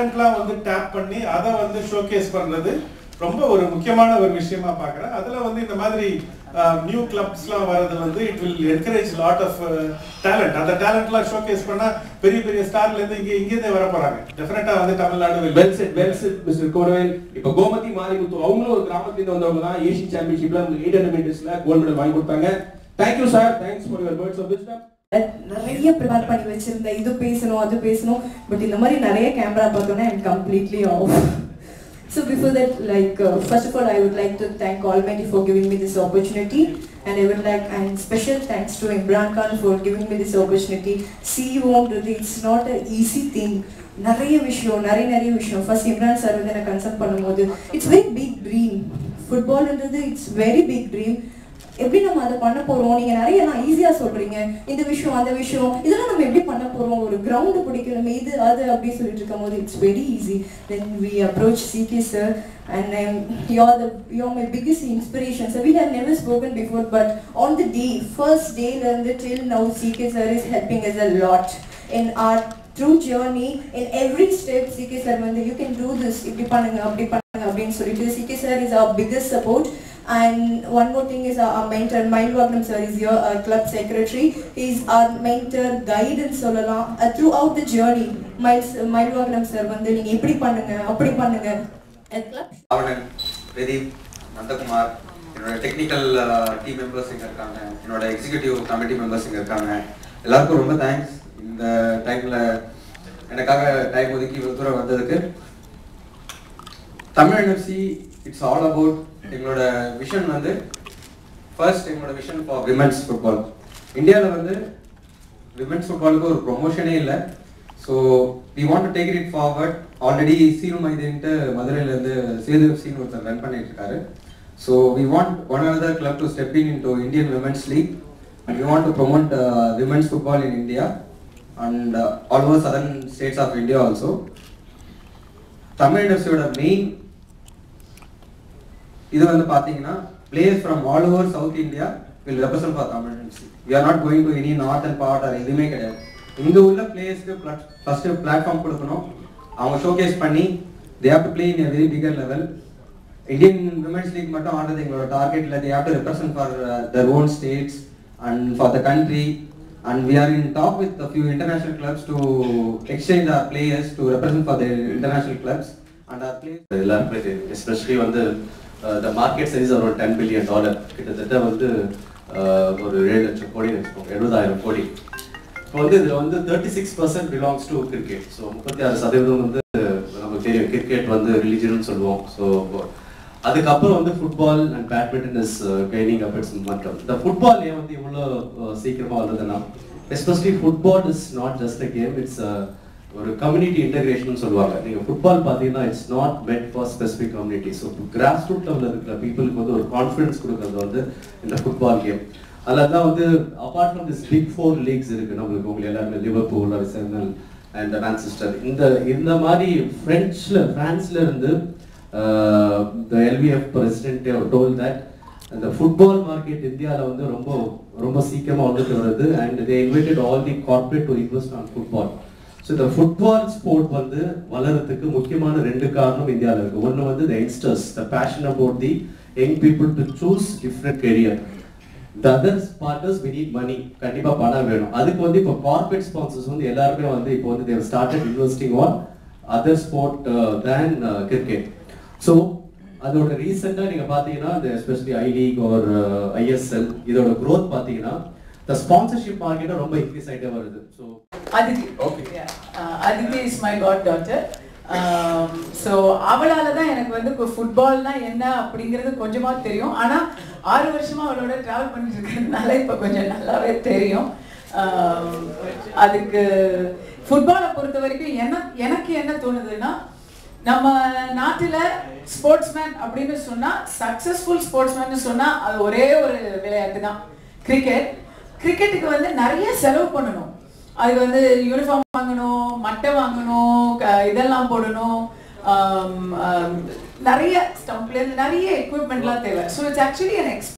டேலண்ட்லாம் வந்து டேப் பண்ணி அதை வந்து ஷோகேஸ் பண்றது ரொம்ப ஒரு முக்கியமான ஒரு விஷயமா பார்க்குறேன் அதுல வந்து இந்த மாதிரி நியூ கிளப்ஸ்லாம் வர்றது வந்து it will encourage lot of talent அந்த டேலண்ட்லாம் ஷோகேஸ் பண்ணா பெரிய பெரிய ஸ்டார்ல இருந்து இங்க இங்கேருந்தே வர போறாங்க டெஃபினட்டா வந்து Tamil Nadu will- well set well set mister Koravel இப்போ கோமதி மாரிமுத்து அவங்களும் ஒரு கிராமத்துல இருந்து வந்தவங்க தான் ஏசியன் சாம்பியன்ஷிப்ல உங்களுக்கு எயிட் ஹண்ட்ரட் மீட்டர்ஸ்ல கோல்ட் மெடல் வாங்கி கொடுத்தாங்க thank you sir thanks for your words of wisdom நிறைய ப்ரிப்பேர் பண்ணி வச்சிருந்தேன் இது பேசணும் அது பேசணும் பட் இந்த மாதிரி நிறைய கேமரா பார்த்தோன்னே I'm completely off So before that, like uh, first of all, I would like to thank Almighty for giving me this opportunity, and I would like and special thanks to Imran Khan for giving me this opportunity. CEO ன்றது it's not an easy thing. நிறைய விஷயம் நிறைய நிறைய விஷயம் first Imran sir வந்து எனக்கு consult பண்ணும்போது it's very big dream ஃபுட்பால்ன்றது இட்ஸ் வெரி பிக் ட்ரீம் எப்படி நம்ம அதை பண்ண போறோம் நீங்க நிறைய நான் ஈஸியா சொல்றீங்க இந்த விஷயம் அந்த விஷயம் இதெல்லாம் நம்ம எப்படி பண்ண போறோம் ஒரு கிரவுண்ட் பிடிக்கணும் இது அது அப்படி சொல்லிட்டு இருக்கும் போது it's very easy then we approach CK sir and you are the you are my biggest inspiration sir we have never spoken before but on the day first டேல இருந்து till now CK sir is helping is a lot in our through journey in every step CK sir வந்து you can do this இப்படி பண்ணுங்க அப்படி பண்ணுங்க அப்படின்னு சொல்லிட்டு CK sir is our biggest support And one more thing is our, our mentor, Mile Wagnam sir is your uh, club secretary. He's our mentor, guide and சொல்லலாம் uh, throughout the journey. Miles, Mile Wagnam sir வந்து நீங்க இப்படி பண்ணுங்க அப்படி பண்ணுங்க And club Ravanan Pradeep Nandakumar என்னோட technical team members இங்கே இருக்காங்க என்னோட எக்ஸிக்யூட்டிவ் கமிட்டி மெம்பர்ஸ் இங்கே இருக்காங்க எல்லாருக்கும் ரொம்ப தேங்க்ஸ் இந்த டைமில் எனக்காக டைம் ஒதுக்கி இவ்வளோ தூரம் வந்ததுக்கு Tamil NFC it's all about எங்களோட விஷன் வந்து ஃபர்ஸ்ட் எங்களோட விஷன் ஃபார் விமென்ஸ் ஃபுட்பால் இந்தியாவில் வந்து விமென்ஸ் ஃபுட்பாலுக்கு ஒரு ப்ரொமோஷனே இல்லை so we want to take it forward already Seenu மைதேன்ட்டு மதுரையிலேருந்து சேது எஃப்சின்னு ஒருத்தர் ரன் பண்ணிட்டு இருக்காரு so we want one another club to step in into Indian Women's League and we want to promote uh, women's football in India and uh, all over southern states of India also. Tamil எஃப்சியோட main இது வந்து பார்த்தீங்கன்னா players from all over South India will represent for Tamil FC we are not going to any northern part or எதுவுமே கிடையாது இங்கே உள்ள பிளேயர்ஸ்க்கு first platform கொடுக்கணும் அவங்க ஷோகேஸ் பண்ணி they have to play in very bigger level Indian women's league மட்டும் ஆடுறது எங்களோட டார்கெட் இல்லை they have to represent for their own states and for the country and we are in talk with a few international clubs to exchange our players to represent for the international clubs and our players எல்லாருக்குமே தெரியும் especially வந்து the market size around ten billion dollar கிட்டத்தட்ட வந்து uh, ஒரு ஏழு லட்சம் கோடின்னு வச்சுக்கோங்க எழுபதாயிரம் கோடி இப்போ வந்து இதில் வந்து thirty six percent belongs to cricket so முப்பத்தி ஆறு சதவீதம் வந்து நமக்கு தெரியும் கிரிக்கெட் வந்து ரிலிஜன் சொல்லுவோம் ஸோ அதுக்கப்புறம் வந்து football and badminton is gaining up it's மற்றம் இந்த ஃபுட்பால் ஏன் வந்து இவ்வளோ சீக்கிரமாக வந்ததுன்னா especially football is not just a game it's ஒரு கம்யூனிட்டி இன்டகிரேஷன் சொல்லுவாங்க நீங்க ஃபுட்பால் பார்த்தீங்கன்னா it's not meant for specific community so grass root லெவலில் இருக்கிற பீப்புளுக்கு வந்து ஒரு கான்ஃபிடன்ஸ் கொடுக்கறது வந்து இந்த ஃபுட்பால் கேம் அதில் தான் வந்து apart from this big four leagues இருக்கு நம்மளுக்கு உங்களுக்கு எல்லாருமே லிவர்பூல் அரிசனல் அண்ட் மான்செஸ்டர் இந்த இந்த மாதிரி ஃப்ரெஞ்சில் ஃப்ரான்ஸ்ல இருந்து the LVF president told that அந்த ஃபுட்பால் மார்க்கெட் இந்தியாவில் வந்து ரொம்ப ரொம்ப சீக்கிரமாக வந்துட்டு வருது and they invited all the corporate to invest on football so இந்த ஃபுட்பால் ஸ்போர்ட் வந்து வளர்றதுக்கு முக்கியமான ரெண்டு காரணம் இந்தியாவில் இருக்கு ஒன்று வந்து the youngsters the passion about the young people to choose different career the others partners we need money கண்டிப்பா பணம் வேணும் அதுக்கு வந்து இப்போ கார்பரேட் ஸ்பான்சர்ஸ் வந்து எல்லாருமே வந்து இப்போ வந்து they started investing on other sport than cricket so அதோட ரீசெண்டாக நீங்க பாத்தீங்கன்னா இந்த எஸ்பெஷலி ஐ லீக் ஒரு ஐஎஸ்எல் இதோட growth பாத்தீங்கன்னா த ஸ்பான்சர்ஷிப் மார்க்கெட்டும் ரொம்ப இன்க்ரீஸ் ஆகிட்டே வருது so Aditi. Okay. Yeah. Uh, Aditi is my goddaughter. Um, so அவளால தான் எனக்கு வந்து ஃபுட்பால்னா என்ன அப்படிங்கிறது கொஞ்சமா தெரியும் ஆனா ஆறு வருஷமா அவளோட டிராவல் பண்ணிட்டு இருக்கிறதுனால இப்ப கொஞ்சம் நல்லாவே தெரியும் Um, அதுக்கு ஃபுட்பாலை பொறுத்த வரைக்கும் என்ன எனக்கு என்ன தோணுதுன்னா நம்ம நாட்டுல ஸ்போர்ட்ஸ்மேன் அப்படின்னு சொன்னா சக்சஸ்ஃபுல் ஸ்போர்ட்ஸ்மேன் சொன்னா அது ஒரே ஒரு விளையாட்டு தான் கிரிக்கெட் கிரிக்கெட்டுக்கு வந்து நிறைய செலவு பண்ணணும் அதுக்கு வந்து யூனிஃபார்ம் வாங்கணும் மட்டை வாங்கணும் க- இதெல்லாம் போடணும் ஆம், ஆம், நிறைய ஸ்டம்ப்ல நிறைய எக்யூப்மெண்ட்லாம் தேவை ஸோ இட்ஸ் ஆக்சுவலி an